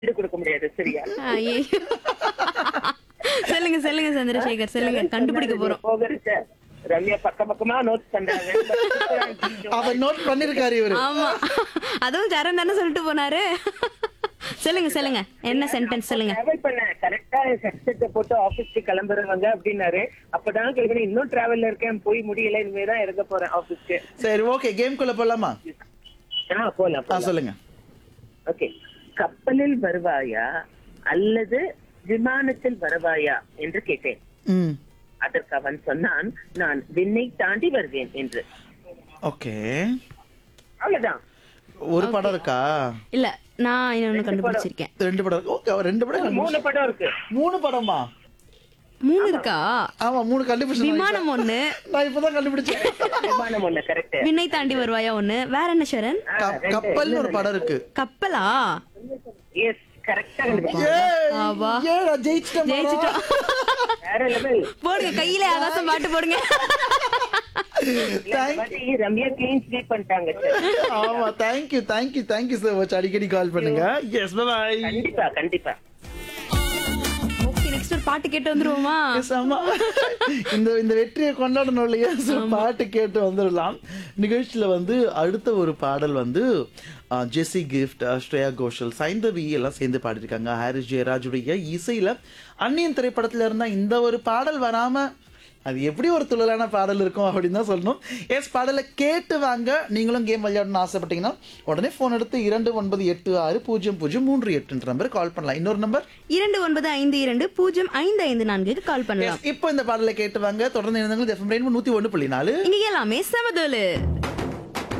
ஈடு கொடுக்க முடியாது சரியா ஐயோ. சொல்லுங்க சொல்லுங்க சந்திரசேகர் சொல்லுங்க கண்டுபிடிக்க போறோம் போகிறச்ச ரம்யா பக்க பக்கமா நோட் பண்றாங்க அவர் நோட் பண்ணிருக்காரு இவரு ஆமா அதுவும் சரண் தானே சொல்லிட்டு போனாரு சொல்லுங்க சொல்லுங்க என்ன சென்டென்ஸ் சொல்லுங்க டிராவல் பண்ண கரெக்டா ஹெட்செட்டை போட்டு ஆபீஸ்க்கு கிளம்புறவங்க அப்படின்னாரு அப்பதான் கேட்கணும் இன்னும் டிராவல்ல இருக்கேன் போய் முடியல இனிமேதான் இறங்க போறேன் ஆபீஸ்க்கு சரி ஓகே கேம் குள்ள போலாமா ஆ போலாம் ஆ போலாம் சொல்லுங்க ஓகே கப்பலில் வருவாயா அல்லது விமானத்தில் வருவாயா என்று கேட்டேன் ம் அதற்கு அவன் சொன்னான் நான் விண்ணை தாண்டி வருவேன் என்று ஓகே அவ்வளவுதான் ஒரு படம் இருக்கா இல்ல நான் இன்னொன்னு கண்டுபிடிச்சிருக்கேன் ரெண்டு படம் இருக்கு ஓகே ரெண்டு படம் கண்டுபிடிச்சு- மூணு படம் இருக்கு மூணு படமா மூணு இருக்கா ஆமா மூணு கண்டுபிடிச்சு விமானம் ஒண்ணு நான் இப்பதான் கண்டுபிடிச்சேன் விமானம் ஒண்ணு கரெக்ட் விண்ணை தாண்டி வருவாயா ஒண்ணு வேற என்ன சரண் கப்- கப்பல்னு ஒரு படம் இருக்கு கப்பலா எஸ் கரெக்டா கண்டுபிடிச்சேன் ஏய், ஆவா. ஏய், நான் ஜெயிச்சிட்டேன் மாமா. ஜெயிச்சிட்டோம் வேற லெவல் போடுங்க கையில ஆகாசம் பாட்டு போடுங்க ரம்யா கிளீன் ஸ்வீப் பண்ணிட்டாங்க sir. ஆமா thank you thank you thank you so much அடிக்கடி கால் பண்ணுங்க எஸ் பை கண்டிப்பா கண்டிப்பா ஓகே நெக்ஸ்ட் ஒரு பாட்டு கேட்டு வந்துருவோமா எஸ் ஆமா இந்த இந்த வெற்றியை கொண்டாடணும் இல்லையா So, பாட்டு கேட்டு வந்துடலாம் நிகழ்ச்சியில வந்து அடுத்த ஒரு பாடல் வந்து ஆ, ஜெஸி கிஃப்ட் ஸ்ரேயா கோஷல் சைந்தவி எல்லாம் சேர்ந்து பாடியிருக்காங்க ஹாரிஸ் ஜெயராஜுடைய இசையில அந்நியன் திரைப்படத்துல இருந்தா இந்த ஒரு பாடல் வராம அது எப்படி ஒரு துள்ளலான பாடல் இருக்கும் அப்படின்னு தான் சொல்லணும் எஸ் பாடலை கேட்டு வாங்க நீங்களும் கேம் விளையாடணும்னு ஆசைப்பட்டீங்கன்னா உடனே ஃபோன் எடுத்து இரண்டு ஒன்பது எட்டு ஆறு பூஜ்ஜியம் பூஜ்ஜியம் மூன்று எட்டுன்ற நம்பர் கால் பண்ணலாம் இன்னொரு நம்பர் இரண்டு ஒன்பது ஐந்து இரண்டு பூஜ்ஜியம் ஐந்து ஐந்து நான்குக்கு கால் பண்ணலாம் இப்போ இந்த பாடலை கேட்டு வாங்க தொடர்ந்து இணைந்தவங்க எஃப்எம் ரெயின்போ நூத்தி ஒன்று புள்ளி நாலு இங்க எல்லாமே சமதோலு